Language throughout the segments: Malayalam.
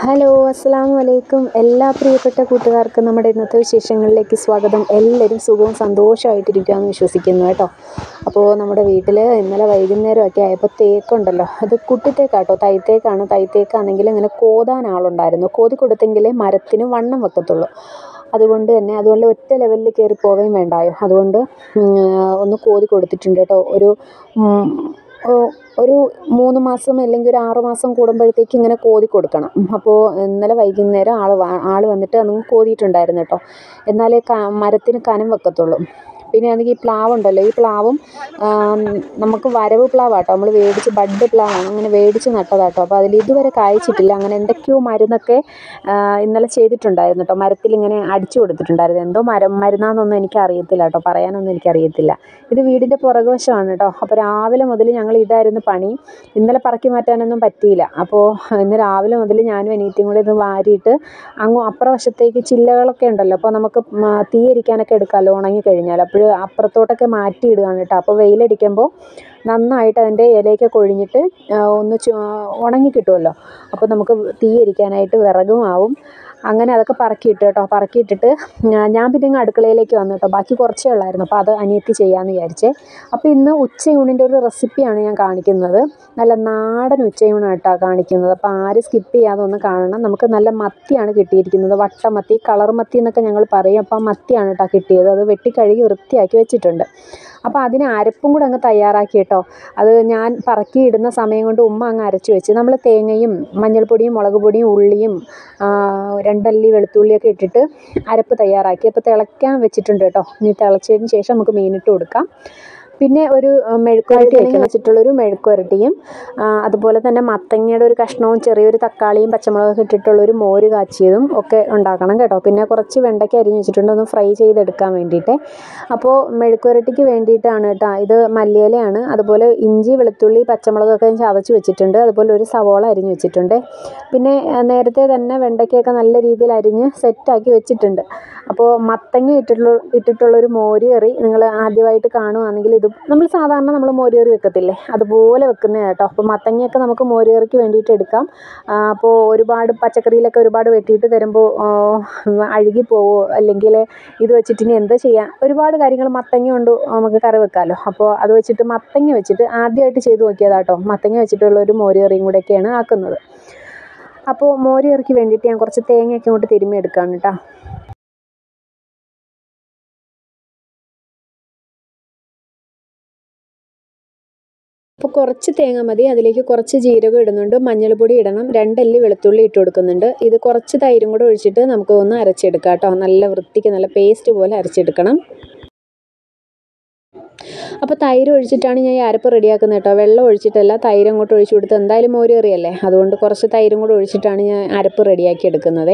ഹലോ അസ്സാം വലൈക്കും എല്ലാ പ്രിയപ്പെട്ട കൂട്ടുകാർക്കും നമ്മുടെ ഇന്നത്തെ വിശേഷങ്ങളിലേക്ക് സ്വാഗതം എല്ലാവരും സുഖവും സന്തോഷമായിട്ടിരിക്കുകയെന്ന് വിശ്വസിക്കുന്നു കേട്ടോ അപ്പോൾ നമ്മുടെ വീട്ടിൽ ഇന്നലെ വൈകുന്നേരമൊക്കെ ആയപ്പോൾ തേക്കുണ്ടല്ലോ അത് കുട്ടിത്തേക്കാട്ടോ തൈത്തേക്കാണ് തൈത്തേക്കാണെങ്കിൽ ഇങ്ങനെ കോതാൻ ആളുണ്ടായിരുന്നു കോതി കൊടുത്തെങ്കിലേ മരത്തിന് വണ്ണം വെക്കത്തുള്ളൂ അതുകൊണ്ട് തന്നെ അതുപോലെ ഒറ്റ ലെവലിൽ കയറി പോവുകയും വേണ്ടായോ അതുകൊണ്ട് ഒന്ന് കോതി കൊടുത്തിട്ടുണ്ട് കേട്ടോ ഒരു ഒരു മൂന്ന് മാസം അല്ലെങ്കിൽ ഒരു ആറ് മാസം കൂടുമ്പോഴത്തേക്ക് ഇങ്ങനെ കോതി കൊടുക്കണം അപ്പോൾ ഇന്നലെ വൈകുന്നേരം ആൾ ആൾ വന്നിട്ട് അതൊന്ന് കോതിയിട്ടുണ്ടായിരുന്നു കേട്ടോ എന്നാലേ മരത്തിന് കനം വെക്കത്തുള്ളൂ പിന്നെ ആണെങ്കിൽ ഈ പ്ലാവുണ്ടല്ലോ ഈ പ്ലാവും നമുക്ക് വരവ് പ്ലാവാട്ടോ നമ്മൾ മേടിച്ച് ബഡ് പ്ലാവാണ് അങ്ങനെ മേടിച്ച് നട്ടതാട്ടോ അപ്പോൾ അതിൽ ഇതുവരെ കായ്ച്ചിട്ടില്ല അങ്ങനെ എന്തൊക്കെയോ മരുന്നൊക്കെ ഇന്നലെ ചെയ്തിട്ടുണ്ടായിരുന്നു കേട്ടോ മരത്തിൽ ഇങ്ങനെ അടിച്ചു കൊടുത്തിട്ടുണ്ടായിരുന്നു എന്തോ മരം മരുന്നാന്നൊന്നും എനിക്ക് അറിയത്തില്ല കേട്ടോ പറയാനൊന്നും എനിക്കറിയത്തില്ല ഇത് വീടിൻ്റെ പുറകുവശമാണ് കേട്ടോ അപ്പോൾ രാവിലെ മുതൽ ഞങ്ങൾ ഇതായിരുന്നു പണി ഇന്നലെ പറക്കി മാറ്റാനൊന്നും പറ്റിയില്ല അപ്പോൾ ഇന്ന് രാവിലെ മുതൽ ഞാനും അനിയത്തിയും കൂടി ഇത് വാരിയിട്ട് അങ്ങ് അപ്പുറ വശത്തേക്ക് ചില്ലകളൊക്കെ ഉണ്ടല്ലോ അപ്പോൾ നമുക്ക് തീ അരിക്കാനൊക്കെ എടുക്കാമല്ലോ ഉണങ്ങി കഴിഞ്ഞാൽ അപ്പോൾ അപ്പുറത്തോട്ടൊക്കെ മാറ്റി ഇടുകയാണ് കേട്ടോ അപ്പോൾ വെയിലടിക്കുമ്പോൾ നന്നായിട്ട് അതിൻ്റെ ഇലയൊക്കെ കൊഴിഞ്ഞിട്ട് ഒന്ന് ഉണങ്ങി കിട്ടുമല്ലോ അപ്പോൾ നമുക്ക് തീ എരിക്കാനായിട്ട് വിറകും ആവും അങ്ങനെ അതൊക്കെ പറക്കിയിട്ട് കേട്ടോ പറക്കിയിട്ടിട്ട് ഞാൻ പിന്നെ ഇങ്ങ് അടുക്കളയിലേക്ക് വന്നു കേട്ടോ ബാക്കി കുറച്ചേ ഉള്ളായിരുന്നു അപ്പോൾ അത് അനിയത്തി ചെയ്യാമെന്ന് വിചാരിച്ചേ അപ്പോൾ ഇന്ന് ഉച്ചയൂണിൻ്റെ ഒരു റെസിപ്പിയാണ് ഞാൻ കാണിക്കുന്നത് നല്ല നാടൻ ഉച്ചയൂണാണ് കേട്ടോ കാണിക്കുന്നത് അപ്പോൾ ആരും സ്കിപ്പ് ചെയ്യാതെ ഒന്ന് കാണണം നമുക്ക് നല്ല മത്തിയാണ് കിട്ടിയിരിക്കുന്നത് വട്ടമത്തി കളർ മത്തി എന്നൊക്കെ ഞങ്ങൾ പറയും അപ്പോൾ ആ മത്തിയാണ് കേട്ടോ കിട്ടിയത് അത് വെട്ടി കഴുകി വൃത്തിയാക്കി വെച്ചിട്ടുണ്ട് അപ്പോൾ അതിന് അരപ്പും കൂടെ അങ്ങ് തയ്യാറാക്കി കേട്ടോ അത് ഞാൻ പറക്കി ഇടുന്ന സമയം കൊണ്ട് ഉമ്മ അങ്ങ് അരച്ച് വെച്ച് നമ്മൾ തേങ്ങയും മഞ്ഞൾപ്പൊടിയും മുളക് പൊടിയും ഉള്ളിയും രണ്ടല്ലി വെളുത്തുള്ളിയൊക്കെ ഇട്ടിട്ട് അരപ്പ് തയ്യാറാക്കി അപ്പോൾ തിളയ്ക്കാൻ വെച്ചിട്ടുണ്ട് കേട്ടോ ഇനി തിളച്ചതിന് ശേഷം നമുക്ക് മീനിട്ട് കൊടുക്കാം പിന്നെ ഒരു മെഴുക്കുവരട്ടി വെച്ചിട്ടുള്ളൊരു മെഴുക്കുവരട്ടിയും അതുപോലെ തന്നെ മത്തങ്ങയുടെ ഒരു കഷ്ണവും ചെറിയൊരു തക്കാളിയും പച്ചമുളകൊക്കെ ഇട്ടിട്ടുള്ളൊരു മോര് കാച്ചിയതും ഒക്കെ ഉണ്ടാക്കണം കേട്ടോ പിന്നെ കുറച്ച് വെണ്ടയ്ക്ക അരിഞ്ഞ് വെച്ചിട്ടുണ്ട് ഒന്ന് ഫ്രൈ ചെയ്തെടുക്കാൻ വേണ്ടിയിട്ട് അപ്പോൾ മെഴുക്കുവരട്ടിക്ക് വേണ്ടിയിട്ടാണ് കേട്ടോ ഇത് മല്ലിയിലയാണ് അതുപോലെ ഇഞ്ചി വെളുത്തുള്ളി പച്ചമുളകൊക്കെ ചതച്ച് വെച്ചിട്ടുണ്ട് അതുപോലെ ഒരു സവോള അരിഞ്ഞ് വെച്ചിട്ടുണ്ട് പിന്നെ നേരത്തെ തന്നെ വെണ്ടയ്ക്കയൊക്കെ നല്ല രീതിയിൽ അരിഞ്ഞ് സെറ്റാക്കി വെച്ചിട്ടുണ്ട് അപ്പോൾ മത്തങ്ങ ഇട്ടിട്ടുള്ള ഇട്ടിട്ടുള്ളൊരു മോര് കറി നിങ്ങൾ ആദ്യമായിട്ട് കാണുകയാണെങ്കിൽ ഇത് നമ്മൾ സാധാരണ നമ്മൾ മോര് കറി വെക്കത്തില്ലേ അതുപോലെ വെക്കുന്നത് കേട്ടോ അപ്പോൾ മത്തങ്ങയൊക്കെ നമുക്ക് മോര് കറിക്ക് വേണ്ടിയിട്ട് എടുക്കാം അപ്പോൾ ഒരുപാട് പച്ചക്കറിയിലൊക്കെ ഒരുപാട് വെട്ടിയിട്ട് തരുമ്പോൾ അഴുകി പോവോ അല്ലെങ്കിൽ ഇത് വെച്ചിട്ട് ഇനി എന്താ ചെയ്യാം ഒരുപാട് കാര്യങ്ങൾ മത്തങ്ങ കൊണ്ട് നമുക്ക് കറി വെക്കാമല്ലോ അപ്പോൾ അത് വെച്ചിട്ട് മത്തങ്ങ വെച്ചിട്ട് ആദ്യമായിട്ട് ചെയ്ത് നോക്കിയതാട്ടോ മത്തങ്ങ വെച്ചിട്ടുള്ള ഒരു മോര് കറിയും കൂടെയൊക്കെയാണ് ആക്കുന്നത് അപ്പോൾ മോര് കറിക്ക് വേണ്ടിയിട്ട് ഞാൻ കുറച്ച് തേങ്ങയൊക്കെ ഇങ്ങോട്ട് തിരുമ്മി എടുക്കുകയാണ് കേട്ടോ അപ്പോൾ കുറച്ച് തേങ്ങ മതി അതിലേക്ക് കുറച്ച് ജീരകം ഇടുന്നുണ്ട് മഞ്ഞൾപ്പൊടി ഇടണം രണ്ടല്ലി വെളുത്തുള്ളി ഇട്ട് കൊടുക്കുന്നുണ്ട് ഇത് കുറച്ച് തൈരും കൂടെ ഒഴിച്ചിട്ട് നമുക്ക് ഒന്ന് അരച്ചെടുക്കാം കേട്ടോ നല്ല വൃത്തിക്ക് നല്ല പേസ്റ്റ് പോലെ അരച്ചെടുക്കണം അപ്പോൾ തൈര് ഒഴിച്ചിട്ടാണ് ഞാൻ ഈ അരപ്പ് റെഡിയാക്കുന്നത് കേട്ടോ വെള്ളം ഒഴിച്ചിട്ടല്ല തൈര് അങ്ങോട്ട് ഒഴിച്ചു കൊടുത്ത് എന്തായാലും മോര് കറിയല്ലേ അതുകൊണ്ട് കുറച്ച് തൈരും കൂടെ ഒഴിച്ചിട്ടാണ് ഞാൻ അരപ്പ് റെഡിയാക്കി എടുക്കുന്നത്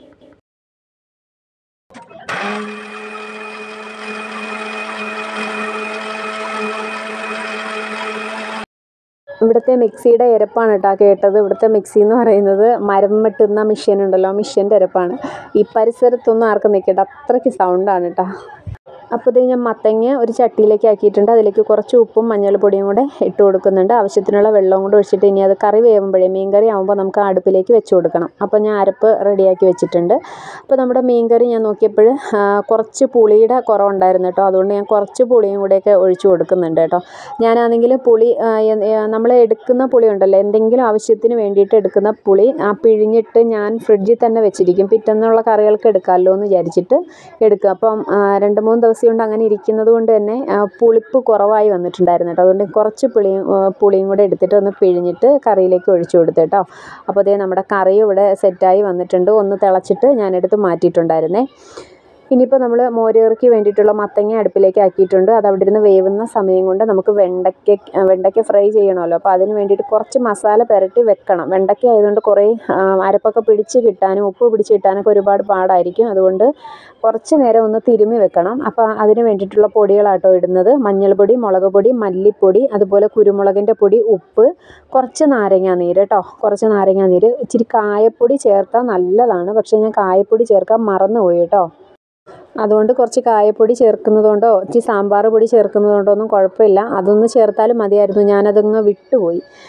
ഇവിടുത്തെ മിക്സിയുടെ ഇരപ്പാണ് കേട്ടോ കേട്ടത് ഇവിടുത്തെ മിക്സി എന്ന് പറയുന്നത് മരം വെട്ടുന്ന മെഷീൻ ഉണ്ടല്ലോ മെഷീൻ്റെ ഇരപ്പാണ് ഈ പരിസരത്തൊന്നും ആർക്കും നിൽക്കട്ടെ അത്രയ്ക്ക് സൗണ്ടാണ് കേട്ടോ അപ്പോൾ ഇത് ഞാൻ മത്തങ്ങ ഒരു ചട്ടിയിലേക്ക് ആക്കിയിട്ടുണ്ട് അതിലേക്ക് കുറച്ച് ഉപ്പും മഞ്ഞൾപ്പൊടിയും കൂടെ ഇട്ട് കൊടുക്കുന്നുണ്ട് ആവശ്യത്തിനുള്ള വെള്ളവും കൂടെ ഒഴിച്ചിട്ട് ഇനി അത് കറി വേവുമ്പോഴേ മീൻ കറി ആകുമ്പോൾ നമുക്ക് അടുപ്പിലേക്ക് വെച്ച് കൊടുക്കണം അപ്പോൾ ഞാൻ അരപ്പ് റെഡിയാക്കി വെച്ചിട്ടുണ്ട് അപ്പോൾ നമ്മുടെ മീൻ കറി ഞാൻ നോക്കിയപ്പോൾ കുറച്ച് പുളിയുടെ കുറവുണ്ടായിരുന്നു കേട്ടോ അതുകൊണ്ട് ഞാൻ കുറച്ച് പുളിയും കൂടെയൊക്കെ ഒഴിച്ചു കൊടുക്കുന്നുണ്ട് കേട്ടോ ഞാനാണെങ്കിൽ പുളി നമ്മൾ എടുക്കുന്ന പുളി ഉണ്ടല്ലോ എന്തെങ്കിലും ആവശ്യത്തിന് വേണ്ടിയിട്ട് എടുക്കുന്ന പുളി ആ പിഴിഞ്ഞിട്ട് ഞാൻ ഫ്രിഡ്ജിൽ തന്നെ വെച്ചിരിക്കും പിറ്റേന്നുള്ള കറികൾക്ക് എടുക്കാമല്ലോ എന്ന് വിചാരിച്ചിട്ട് എടുക്കുക അപ്പം രണ്ട് മൂന്ന് ദിവസം കൊണ്ട് അങ്ങനെ ഇരിക്കുന്നത് കൊണ്ട് തന്നെ പുളിപ്പ് കുറവായി വന്നിട്ടുണ്ടായിരുന്നു കേട്ടോ അതുകൊണ്ട് കുറച്ച് പുളിയും പുളിയും കൂടെ എടുത്തിട്ട് ഒന്ന് പിഴിഞ്ഞിട്ട് കറിയിലേക്ക് ഒഴിച്ചു കൊടുത്തു കേട്ടോ അപ്പോൾ അതേ നമ്മുടെ കറിയും ഇവിടെ സെറ്റായി വന്നിട്ടുണ്ട് ഒന്ന് തിളച്ചിട്ട് ഞാനെടുത്ത് മാറ്റിയിട്ടുണ്ടായിരുന്നേ ഇനിയിപ്പോൾ നമ്മൾ മോരുകറിക്ക് വേണ്ടിയിട്ടുള്ള മത്തങ്ങ അടുപ്പിലേക്ക് ആക്കിയിട്ടുണ്ട് അത് അവിടെ ഇരുന്ന് വേവുന്ന സമയം കൊണ്ട് നമുക്ക് വെണ്ടയ്ക്ക വെണ്ടയ്ക്ക ഫ്രൈ ചെയ്യണമല്ലോ അപ്പോൾ അതിന് വേണ്ടിയിട്ട് കുറച്ച് മസാല പുരട്ടി വെക്കണം വെണ്ടയ്ക്ക ആയതുകൊണ്ട് കുറേ അരപ്പൊക്കെ പിടിച്ച് കിട്ടാനും ഉപ്പ് പിടിച്ച് കിട്ടാനൊക്കെ ഒരുപാട് പാടായിരിക്കും അതുകൊണ്ട് കുറച്ച് നേരം ഒന്ന് തിരുമ്മി വെക്കണം അപ്പോൾ അതിന് വേണ്ടിയിട്ടുള്ള പൊടികളാട്ടോ ഇടുന്നത് മഞ്ഞൾപ്പൊടി മുളക് പൊടി മല്ലിപ്പൊടി അതുപോലെ കുരുമുളകിൻ്റെ പൊടി ഉപ്പ് കുറച്ച് നാരങ്ങാ നീര് കേട്ടോ കുറച്ച് നാരങ്ങാ നീര് ഇച്ചിരി കായപ്പൊടി ചേർത്താൽ നല്ലതാണ് പക്ഷേ ഞാൻ കായപ്പൊടി ചേർക്കാൻ മറന്നുപോയി കേട്ടോ അതുകൊണ്ട് കുറച്ച് കായപ്പൊടി ചേർക്കുന്നത് കൊണ്ടോ ഇച്ചിരി സാമ്പാർ പൊടി ചേർക്കുന്നത് കൊണ്ടോ ഒന്നും കുഴപ്പമില്ല അതൊന്ന് ചേർത്താലും മതിയായിരുന്നു ഞാനതങ്ങ് വിട്ടുപോയി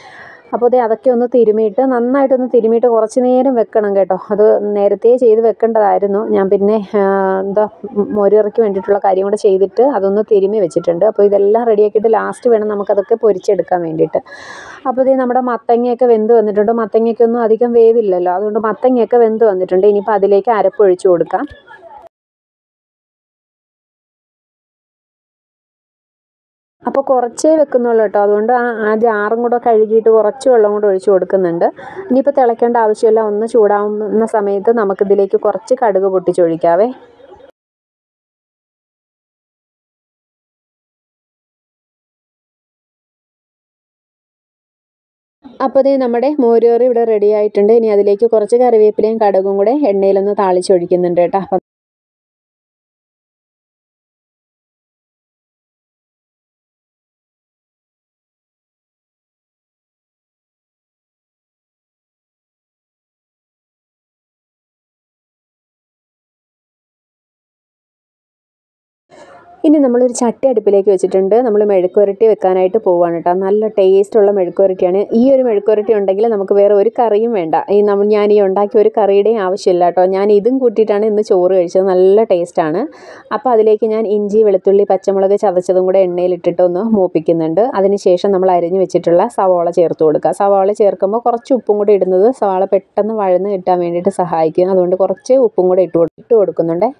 അപ്പോൾ ദേ അതൊക്കെ ഒന്ന് തിരുമിയിട്ട് നന്നായിട്ടൊന്ന് തിരുമിയിട്ട് കുറച്ച് നേരം വെക്കണം കേട്ടോ അത് നേരത്തെ ചെയ്ത് വെക്കേണ്ടതായിരുന്നു ഞാൻ പിന്നെ ആ, എന്താ മോരുകറിക്ക് വേണ്ടിയിട്ടുള്ള കാര്യം കൂടെ ചെയ്തിട്ട് അതൊന്ന് തിരുമി വെച്ചിട്ടുണ്ട് അപ്പോൾ ഇതെല്ലാം റെഡിയാക്കിയിട്ട് ലാസ്റ്റ് വേണം നമുക്കതൊക്കെ പൊരിച്ചെടുക്കാൻ വേണ്ടിയിട്ട് അപ്പോൾ ഇത് നമ്മുടെ മത്തങ്ങയൊക്കെ വെന്ത് വന്നിട്ടുണ്ട് മത്തങ്ങയ്ക്കൊന്നും അധികം വേവില്ലല്ലോ അതുകൊണ്ട് മത്തങ്ങയൊക്കെ വെന്ത് വന്നിട്ടുണ്ട് ഇനിയിപ്പോൾ അതിലേക്ക് അരപ്പൊഴിച്ച് കൊടുക്കാം അപ്പോൾ കുറച്ചേ വെക്കുന്നുള്ളൂ കേട്ടോ അതുകൊണ്ട് ആ ആ ജാറും കൂടെ കഴുകിയിട്ട് കുറച്ച് വെള്ളം കൂടെ ഒഴിച്ച് കൊടുക്കുന്നുണ്ട് ഇനിയിപ്പോൾ തിളയ്ക്കേണ്ട ആവശ്യമില്ല ഒന്ന് ചൂടാവുന്ന സമയത്ത് നമുക്കിതിലേക്ക് കുറച്ച് കടുക് പൊട്ടിച്ചൊഴിക്കാവേ അപ്പോൾ ദേ നമ്മുടെ മോരുകറി ഇവിടെ റെഡി ആയിട്ടുണ്ട് ഇനി അതിലേക്ക് കുറച്ച് കറിവേപ്പിലയും കടുകും കൂടെ എണ്ണയിലൊന്ന് താളിച്ചൊഴിക്കുന്നുണ്ട് കേട്ടോ അപ്പം ഇനി നമ്മളൊരു ചട്ടി അടുപ്പിലേക്ക് വെച്ചിട്ടുണ്ട് നമ്മൾ മെഴുക്കുരട്ടി വെക്കാനായിട്ട് പോവുകയാണ് കേട്ടോ നല്ല ടേസ്റ്റുള്ള മെഴുക്കുരട്ടിയാണ് ഈ ഒരു മെഴുക്കുരട്ടി ഉണ്ടെങ്കിൽ നമുക്ക് വേറെ ഒരു കറിയും വേണ്ട ഈ നമ്മൾ ഞാൻ ഈ ഉണ്ടാക്കിയ ഒരു കറിയുടെയും ആവശ്യമില്ല കേട്ടോ ഞാൻ ഇതും കൂട്ടിയിട്ടാണ് ഇന്ന് ചോറ് കഴിച്ചത് നല്ല ടേസ്റ്റാണ് അപ്പോൾ അതിലേക്ക് ഞാൻ ഇഞ്ചി വെളുത്തുള്ളി പച്ചമുളക് ചതച്ചതും കൂടെ എണ്ണയിലിട്ടിട്ട് ഒന്ന് മൂപ്പിക്കുന്നുണ്ട് അതിനുശേഷം നമ്മൾ അരിഞ്ഞ് വെച്ചിട്ടുള്ള സവാള ചേർത്ത് കൊടുക്കുക സവാള ചേർക്കുമ്പോൾ കുറച്ച് ഉപ്പും കൂടെ ഇടുന്നത് സവാള പെട്ടെന്ന് വഴന്ന് കിട്ടാൻ വേണ്ടിയിട്ട് സഹായിക്കും അതുകൊണ്ട് കുറച്ച് ഉപ്പും കൂടെ ഇട്ട് കൊടു- ഇട്ട് കൊടുക്കുന്നുണ്ട്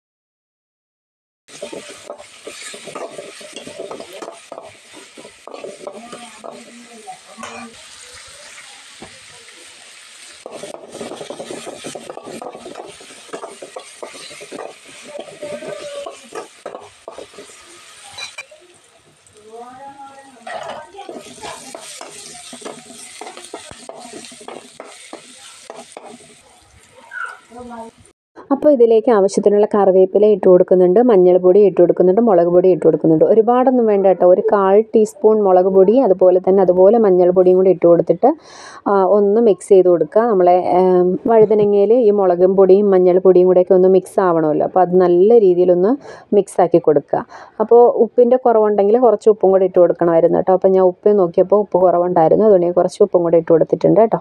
അപ്പോൾ ഇതിലേക്ക് ആവശ്യത്തിനുള്ള കറിവേപ്പില ഇട്ട് കൊടുക്കുന്നുണ്ട് മഞ്ഞൾപ്പൊടി ഇട്ട് കൊടുക്കുന്നുണ്ട് മുളക് പൊടി ഇട്ട് കൊടുക്കുന്നുണ്ട് ഒരുപാടൊന്നും വേണ്ട കേട്ടോ ഒരു കാൽ ടീസ്പൂൺ മുളക് പൊടി അതുപോലെ തന്നെ അതുപോലെ മഞ്ഞൾപ്പൊടിയും കൂടി ഇട്ട് കൊടുത്തിട്ട് ആ, ഒന്ന് മിക്സ് ചെയ്ത് കൊടുക്കുക നമ്മളെ ഏം, വഴുതനങ്ങയിൽ ഈ മുളകും പൊടിയും മഞ്ഞൾപ്പൊടിയും കൂടെയൊക്കെ ഒന്ന് മിക്സ് ആവണമല്ലോ അപ്പോൾ അത് നല്ല രീതിയിലൊന്ന് മിക്സ് ആക്കി കൊടുക്കുക അപ്പോൾ ഉപ്പിൻ്റെ കുറവുണ്ടെങ്കിൽ കുറച്ച് ഉപ്പും കൂടി ഇട്ട് കൊടുക്കണമായിരുന്നു കേട്ടോ അപ്പോൾ ഞാൻ ഉപ്പ് നോക്കിയപ്പോൾ ഉപ്പ് കുറവുണ്ടായിരുന്നു അതുകൊണ്ട് ഞാൻ കുറച്ച് ഉപ്പും കൂടി ഇട്ട് കൊടുത്തിട്ടുണ്ട് കേട്ടോ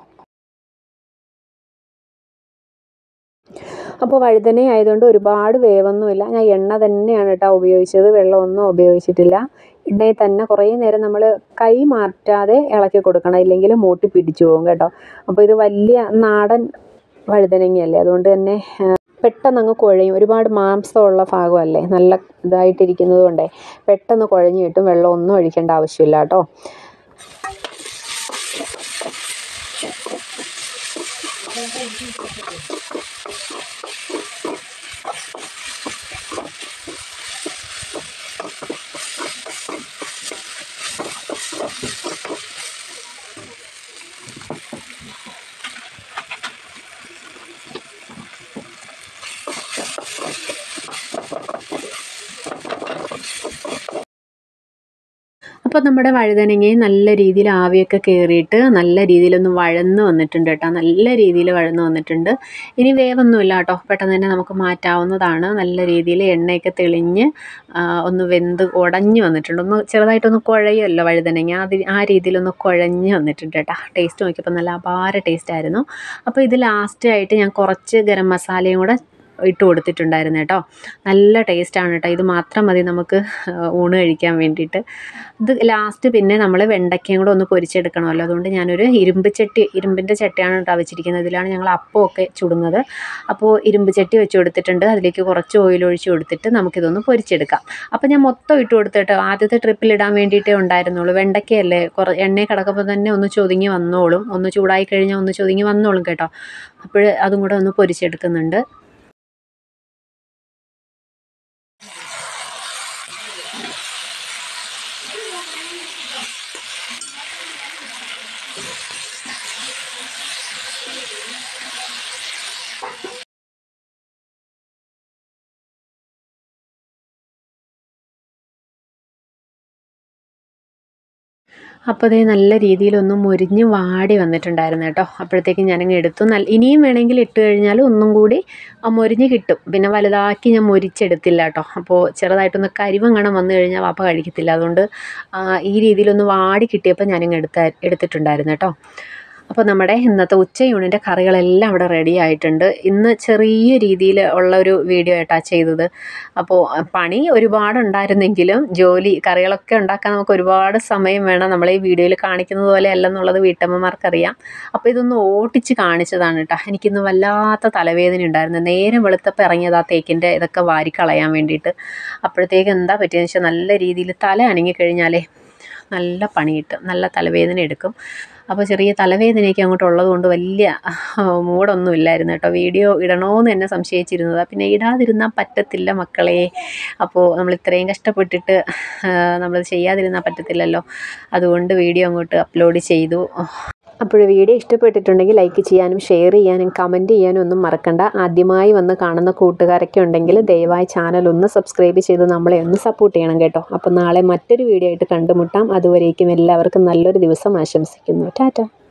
അപ്പോൾ വഴുതന ആയതുകൊണ്ട് ഒരുപാട് വേവൊന്നുമില്ല ഞാൻ എണ്ണ തന്നെയാണ് കേട്ടോ ഉപയോഗിച്ചത് വെള്ളമൊന്നും ഉപയോഗിച്ചിട്ടില്ല എണ്ണയിൽ തന്നെ കുറേ നേരം നമ്മൾ കൈ മാറ്റാതെ ഇളക്കി കൊടുക്കണം ഇല്ലെങ്കിൽ മൂട്ടി പിടിച്ചു പോകും കേട്ടോ അപ്പോൾ ഇത് വലിയ നാടൻ വഴുതനങ്ങയല്ലേ അതുകൊണ്ട് തന്നെ ആ, പെട്ടെന്ന് അങ്ങ് കുഴയും ഒരുപാട് മാംസമുള്ള ഭാഗമല്ലേ നല്ല ഇതായിട്ടിരിക്കുന്നത് കൊണ്ടേ പെട്ടെന്ന് കുഴഞ്ഞു കിട്ടും വെള്ളം ഒന്നും ഒഴിക്കേണ്ട ആവശ്യമില്ല കേട്ടോ അപ്പോൾ നമ്മുടെ വഴുതനങ്ങയും നല്ല രീതിയിൽ ആവിയൊക്കെ കയറിയിട്ട് നല്ല രീതിയിലൊന്ന് വഴന്ന് വന്നിട്ടുണ്ട് കേട്ടോ നല്ല രീതിയിൽ വഴന്ന് വന്നിട്ടുണ്ട് ഇനി വേവൊന്നുമില്ല കേട്ടോ പെട്ടെന്ന് തന്നെ നമുക്ക് മാറ്റാവുന്നതാണ് നല്ല രീതിയിൽ എണ്ണയൊക്കെ തെളിഞ്ഞ് ആ, ഒന്ന് വെന്ത് ഉടഞ്ഞ് വന്നിട്ടുണ്ട് ഒന്ന് ചെറുതായിട്ടൊന്ന് കുഴയുമല്ലോ വഴുതനങ്ങ അത് ആ രീതിയിലൊന്ന് കുഴഞ്ഞ് വന്നിട്ടുണ്ട് കേട്ടോ ടേസ്റ്റ് നോക്കിയപ്പോൾ നല്ല അപാര ടേസ്റ്റ് ആയിരുന്നു അപ്പോൾ ഇത് ലാസ്റ്റ് ആയിട്ട് ഞാൻ കുറച്ച് ഗരം മസാലയും കൂടെ ഇട്ട് കൊടുത്തിട്ടുണ്ടായിരുന്നു കേട്ടോ നല്ല ടേസ്റ്റാണ് കേട്ടോ ഇത് മാത്രം മതി നമുക്ക് ഊണ് കഴിക്കാൻ വേണ്ടിയിട്ട് ഇത് ലാസ്റ്റ് പിന്നെ നമ്മൾ വെണ്ടയ്ക്കയും കൂടെ ഒന്ന് പൊരിച്ചെടുക്കണമല്ലോ അതുകൊണ്ട് ഞാനൊരു ഇരുമ്പ് ചട്ടി ഇരുമ്പിൻ്റെ ചട്ടിയാണ് കേട്ടോ വെച്ചിരിക്കുന്നത് ഇതിലാണ് ഞങ്ങൾ അപ്പമൊക്കെ ചുടുന്നത് അപ്പോൾ ഇരുമ്പ് ചട്ടി വെച്ച് കൊടുത്തിട്ടുണ്ട് അതിലേക്ക് കുറച്ച് ഓയിൽ ഒഴിച്ച് കൊടുത്തിട്ട് നമുക്കിതൊന്ന് പൊരിച്ചെടുക്കാം അപ്പോൾ ഞാൻ മൊത്തം ഇട്ട് കൊടുത്തിട്ട് ആദ്യത്തെ ട്രിപ്പിൽ ഇടാൻ വേണ്ടിയിട്ടേ ഉണ്ടായിരുന്നുള്ളൂ വെണ്ടയ്ക്കയല്ലേ കുറേ എണ്ണയിൽ കിടക്കുമ്പോൾ തന്നെ ഒന്ന് ചൊതുങ്ങി വന്നോളും ഒന്ന് ചൂടായി കഴിഞ്ഞാൽ ഒന്ന് ചൊതുങ്ങി വന്നോളും കേട്ടോ അപ്പോൾ അതും കൂടെ ഒന്ന് പൊരിച്ചെടുക്കുന്നുണ്ട് അപ്പോൾ അതേ നല്ല രീതിയിലൊന്ന് മുരിഞ്ഞ് വാടി വന്നിട്ടുണ്ടായിരുന്നു കേട്ടോ അപ്പോഴത്തേക്കും ഞാനങ്ങ് എടുത്തു നല്ല ഇനിയും വേണമെങ്കിൽ ഇട്ട് കഴിഞ്ഞാൽ ഒന്നും കൂടി ആ മൊരിഞ്ഞ് കിട്ടും പിന്നെ വലുതാക്കി ഞാൻ മൊരിച്ചെടുത്തില്ല കേട്ടോ അപ്പോൾ ചെറുതായിട്ടൊന്ന് കരിവങ്ങണം വന്നു കഴിഞ്ഞാൽ വാപ്പ കഴിക്കത്തില്ല അതുകൊണ്ട് ആ, ഈ രീതിയിലൊന്ന് വാടി കിട്ടിയപ്പോൾ ഞാനിങ്ങ് എടുത്ത എടുത്തിട്ടുണ്ടായിരുന്നു കേട്ടോ അപ്പോൾ നമ്മുടെ ഇന്നത്തെ ഉച്ചയൂണിൻ്റെ കറികളെല്ലാം ഇവിടെ റെഡി ആയിട്ടുണ്ട് ഇന്ന് ചെറിയ രീതിയിൽ ഉള്ള ഒരു വീഡിയോ ആയിട്ടാണ് ചെയ്തത് അപ്പോൾ പണി ഒരുപാടുണ്ടായിരുന്നെങ്കിലും ജോലി കറികളൊക്കെ ഉണ്ടാക്കാൻ നമുക്ക് ഒരുപാട് സമയം വേണം നമ്മൾ ഈ വീഡിയോയിൽ കാണിക്കുന്നത് പോലെ അല്ലെന്നുള്ളത് വീട്ടമ്മമാർക്കറിയാം അപ്പോൾ ഇതൊന്ന് ഓട്ടിച്ച് കാണിച്ചതാണ് കേട്ടോ എനിക്കിന്ന് വല്ലാത്ത തലവേദന ഉണ്ടായിരുന്നു നേരം വെളുത്തപ്പോൾ ഇറങ്ങിയത് ആ തേക്കിൻ്റെ ഇതൊക്കെ വാരിക്കളയാൻ വേണ്ടിയിട്ട് അപ്പോഴത്തേക്ക് എന്താ പറ്റിയെന്ന് വെച്ചാൽ നല്ല രീതിയിൽ തല അനങ്ങിക്കഴിഞ്ഞാലേ നല്ല പണി കിട്ടും നല്ല തലവേദന എടുക്കും അപ്പോൾ ചെറിയ തലവേദനയൊക്കെ അങ്ങോട്ട് ഉള്ളത് കൊണ്ട് വലിയ മൂടൊന്നും ഇല്ലായിരുന്നു കേട്ടോ വീഡിയോ ഇടണമെന്ന് തന്നെ സംശയിച്ചിരുന്നതാണ് പിന്നെ ഇടാതിരുന്നാൽ പറ്റത്തില്ല മക്കളെ അപ്പോൾ നമ്മൾ ഇത്രയും കഷ്ടപ്പെട്ടിട്ട് നമ്മൾ ചെയ്യാതിരുന്നാൽ പറ്റത്തില്ലല്ലോ അതുകൊണ്ട് വീഡിയോ അങ്ങോട്ട് അപ്ലോഡ് ചെയ്തു അപ്പോൾ വീഡിയോ ഇഷ്ടപ്പെട്ടിട്ടുണ്ടെങ്കിൽ ലൈക്ക് ചെയ്യാനും ഷെയർ ചെയ്യാനും കമൻറ്റ് ചെയ്യാനും ഒന്നും മറക്കണ്ട ആദ്യമായി വന്ന് കാണുന്ന കൂട്ടുകാരൊക്കെ ഉണ്ടെങ്കിൽ ദയവായി ചാനൽ ഒന്ന് സബ്സ്ക്രൈബ് ചെയ്ത് നമ്മളെ ഒന്ന് സപ്പോർട്ട് ചെയ്യണം കേട്ടോ അപ്പോൾ നാളെ മറ്റൊരു വീഡിയോ ആയിട്ട് കണ്ടുമുട്ടാം അതുവരേക്കും എല്ലാവർക്കും നല്ലൊരു ദിവസം ആശംസിക്കുന്നു ടാറ്റ